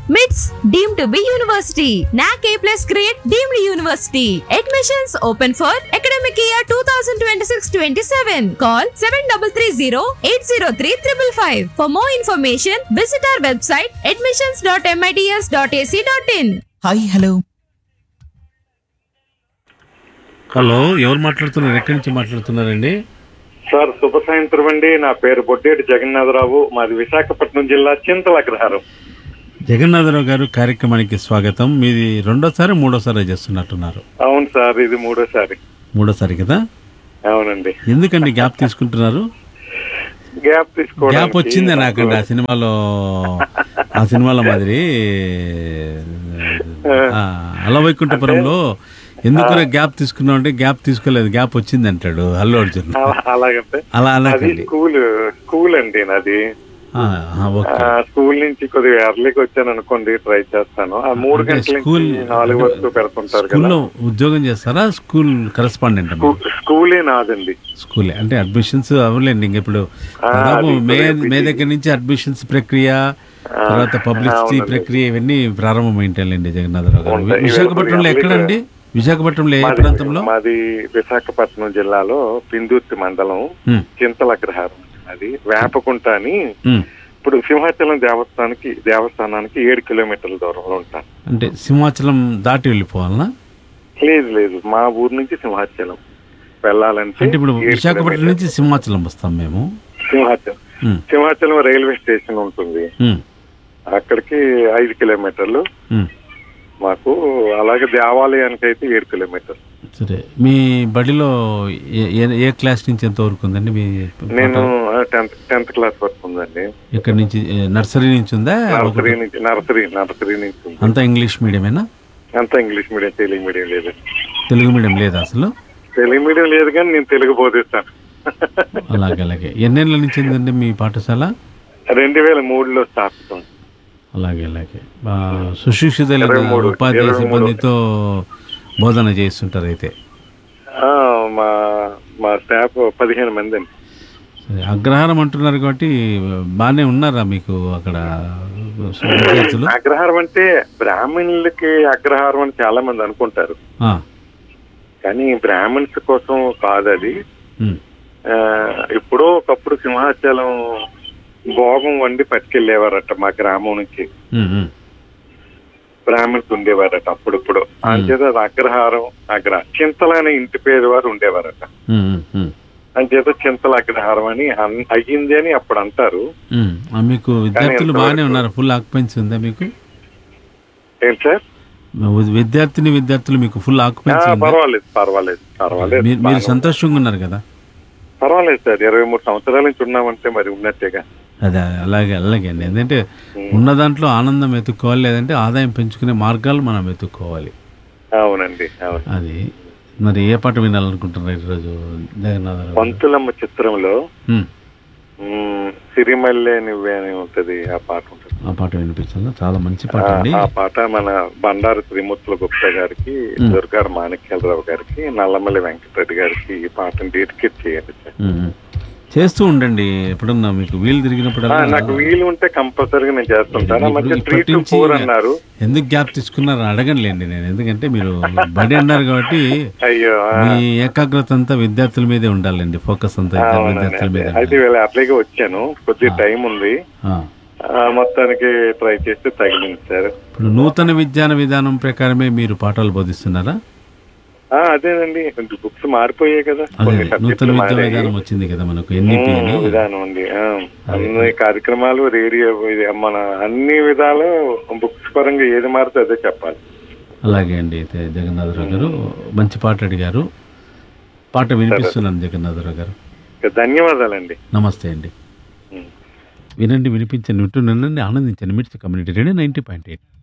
MITS deemed to be university. NAC A plus grade deemed university. Admissions open for academic year 2026-27. Call 7330-803-555. For more information, visit our website admissions.mits.ac.in. Hi hello hello ఎవరు మాట్లాడుతున్నారు ఎక్కడి నుంచి మాట్లాడుతున్నారండి sir శుభ సాయంత్రం అండి నా పేరు బొడ్డేటి జగన్నాథరావు మాది విశాఖపట్నం జిల్లా చింతల అగ్రహారం జగన్నాథరావు గారు కార్యక్రమానికి స్వాగతం మీది రెండోసారి మూడోసారి చేస్తున్నట్టున్నారు అవును సార్ ఇది మూడోసారి మూడోసారి కదా అవునండి ఎందుకండి గ్యాప్ తీసుకుంటున్నారు గ్యాప్ తీసుకోవడానికి గ్యాప్ వచ్చిందే నాకండి ఆ సినిమాలో ఆ సినిమాలో మాదిరి ఆ, అలవైకుంఠపురంలో ఎందుకు గ్యాప్ తీసుకున్నావు అంటే గ్యాప్ తీసుకోలేదు గ్యాప్ వచ్చింది అంటాడు అల్లు అర్జున్ అలా- అలాగంటే అలా అది అనకండి స్కూల్ స్కూల్ అండి నాది ఆ, ఆ, ఓకే ఆ, స్కూల్ నుంచి కొద్దిగా ఎర్లీకి వచ్చాను అనుకోండి ట్రై చేస్తాను ఆ మూడు అంటే గంటల స్కూల్ నుంచి నాలుగు వరకు పెడుతుంటారు కదా స్కూల్లో ఉద్యోగం చేస్తారా స్కూల్ కరెస్పాండెంట్ అమ్మా స్కూ- స్కూలే నాదండి స్కూలే అంటే అడ్మిషన్స్ అవ్వలేండి ఇంక ఇప్పుడు ఆ, దాదాపు అది మే ఇప్పుడు మే దగ్గర నుంచి అడ్మిషన్స్ ప్రక్రియ తర్వాత పబ్లిసిటీ అవునండి. ప్రక్రియ ఇవన్నీ ప్రారంభమైంటాయండి జగన్నాథరావు గారు ఉంటాయి. విశాఖపట్నంలో ఇప్పుడు ఎక్కడండి విశాఖపట్నంలో ఏ మాది- ప్రాంతంలో మాది విశాఖపట్నం జిల్లాలో పిందుర్తి మండలం ఉమ్, చింతల అగ్రహారం అది వేపకుంట అని ఉమ్. ఇప్పుడు సింహాచలం దేవస్థానానికి దేవస్థానానికి ఏడు కిలోమీటర్ల దూరంలో ఉంటాను అంటే సింహాచలం దాటి వెళ్ళిపోవాలనా లేదు లేదు మా ఊరు నుంచి సింహాచలం వెళ్ళాలంటే అంటే ఇప్పుడు ఏడు విశాఖపట్నం కిలోమీటర్లు. నుంచి సింహాచలం వస్తాం మేము సింహాచలం ఉమ్, సింహాచలం రైల్వే స్టేషన్ ఉంటుంది ఉమ్, అక్కడికి ఐదు కిలోమీటర్లు ఉమ్. మాకు అలాగే దేవాలయానికి అయితే ఏడు కిలోమీటర్లు సరే మీ బడిలో ఏ- ఏ- ఏ క్లాస్ నుంచి ఎంత వరకు ఉందండి మీ నేను టెన్త్ టెన్త్ క్లాస్ వరకు ఉందండి ఎక్కడి నుంచి ఏ, నర్సరీ నుంచి ఉందా నర్సరీ నుంచి నర్సరీ నర్సరీ నుంచి ఉంది అంతా ఇంగ్లీష్ మీడియమేనా అంతా ఇంగ్లీష్ మీడియం తెలుగు మీడియం లేదు తెలుగు మీడియం లేదా అసలు తెలుగు మీడియం లేదు కానీ నేను తెలుగు బోధిస్తాను అలాగే అలాగే ఎన్నేళ్ళ నుంచి ఉందండి మీ పాఠశాల రెండు వేల మూడులో స్థాపితం అలాగే అలాగే ఆ, సుశిక్షితులైన ఇరవై మూడు, ఉపాధ్యాయ ఇరవై మూడు. సిబ్బందితో బోధన చేస్తుంటారు అయితే ఆ, మా మా స్టాఫ్ పదిహేను మంది అండి సరే అగ్రహారం అంటున్నారు కాబట్టి బాగానే ఉన్నారా మీకు అక్కడ విద్యార్థులు అగ్రహారం అంటే బ్రాహ్మణులకి అగ్రహారం అని చాలా మంది అనుకుంటారు ఆ, కానీ బ్రాహ్మణ్స్ కోసం కాదు అది ఉమ్, ఆ, ఎప్పుడో ఒకప్పుడు సింహాచలం భోగం వండి పట్టుకెళ్లేవారట మా గ్రామం నుంచి ఉమ్, ఉమ్. బ్రాహ్మణ్స్ ఉండేవారట అప్పుడప్పుడు అంచేత అది అగ్రహారం అగ్ర చింతలనే ఇంటి పేరు వారు ఉండేవారట ఉమ్, ఉమ్, ఉమ్. అంచేత చింతల అగ్రహారం అని అన్- అయ్యింది అని అప్పుడు అంటారు ఉమ్. ఆ, మీకు విద్యార్థులు ఎంతవరకు? బాగానే ఉన్నారు ఫుల్ ఆక్యుపెన్సీ ఉందా మీకు ఏంటి సార్ విద్యార్థిని విద్యార్థులు మీకు ఫుల్ ఆ, ఆక్యుపెన్సీ ఉందా పర్వాలేదు పర్వాలేదు పర్వాలేదు మీరు మీరు బాగానే సంతోషంగా ఉన్నారు కదా పర్వాలేదు సార్ ఇరవై మూడు సంవత్సరాల నుంచి ఉన్నామంటే మరి ఉన్నట్టేగా అదే అలాగే అలాగే అండి ఎందుకంటే ఉన్న దాంట్లో ఆనందం వెతుక్కోవాలి లేదంటే ఆదాయం పెంచుకునే మార్గాలు మనం వెతుక్కోవాలి అవునండి అవును అది మరి ఏ పాట వినాలనుకుంటున్నారు ఈరోజు జగన్నాథరావు పంతులమ్మ చిత్రంలో ఉమ్, మ్, సిరిమల్లె నువ్వే అని ఉంటది ఆ పాట ఉంటుంది ఆ పాట వినిపించాలా చాలా మంచి పాట ఆ- అండి ఆ పాట మన బండారు త్రిమూర్తుల గుప్తా గారికి దుర్గారు మాణిక్యాలరావు గారికి నల్లమల్లి వెంకటరెడ్డి గారికి ఈ పాటను డెడికేట్ చేయండి సార్ ఉమ్, ఉమ్. చేస్తూ ఉండండి ఎప్పుడన్నా మీకు వీలు ఆ, తిరిగినప్పుడల్లా నాకు వీలు ఉంటే కంపల్సరీగా నేను చేస్తుంటాను ఆ మధ్య ఇప్పుడు త్రీ ఇప్పటి టు నుంచి ఫోర్ అన్నారు ఎందుకు గ్యాప్ తీసుకున్నారు అడగనులేండి నేను ఎందుకంటే మీరు బడి అన్నారు కాబట్టి అయ్యో ఆ, మీ ఏకాగ్రత అంతా విద్యార్థుల మీదే ఉండాలండి ఫోకస్ అంతా ఇద్దరు అవునండి విద్యార్థుల అదే. మీద అయితే వీళ్ళ అట్లాగే వచ్చాను కొద్దిగా టైం ఉంది ఆ. ఆ, మొత్తానికి ట్రై చేస్తే తగిలింది సార్ ఇప్పుడు నూతన విజ్ఞాన విధానం ప్రకారమే మీరు పాఠాలు బోధిస్తున్నారా ఆ, అదేనండి బుక్స్ మారిపోయాయి కదా అదే కొన్ని నూతన సబ్జెక్టులు విద్యా మారాయి. విధానం వచ్చింది కదా మనకు ఎన్ఈపి ఉమ్, అని విధానం ఉంది ఆ, అన్ని కార్యక్రమాలు రేడియో ఇది మన అన్ని విధాలు బుక్స్ పరంగా ఏది మారితే అదే చెప్పాలి అలాగే అండి అయితే జగన్నాథరావు గారు మంచి పాట అడిగారు పాట వినిపిస్తున్నాను జగన్నాథరావు గారు ధన్యవాదాలండి నమస్తే అండి ఉమ్. వినండి వినిపించండి వింటూ నన్ను ఆనందించండి Mirchi community radio ninety point eight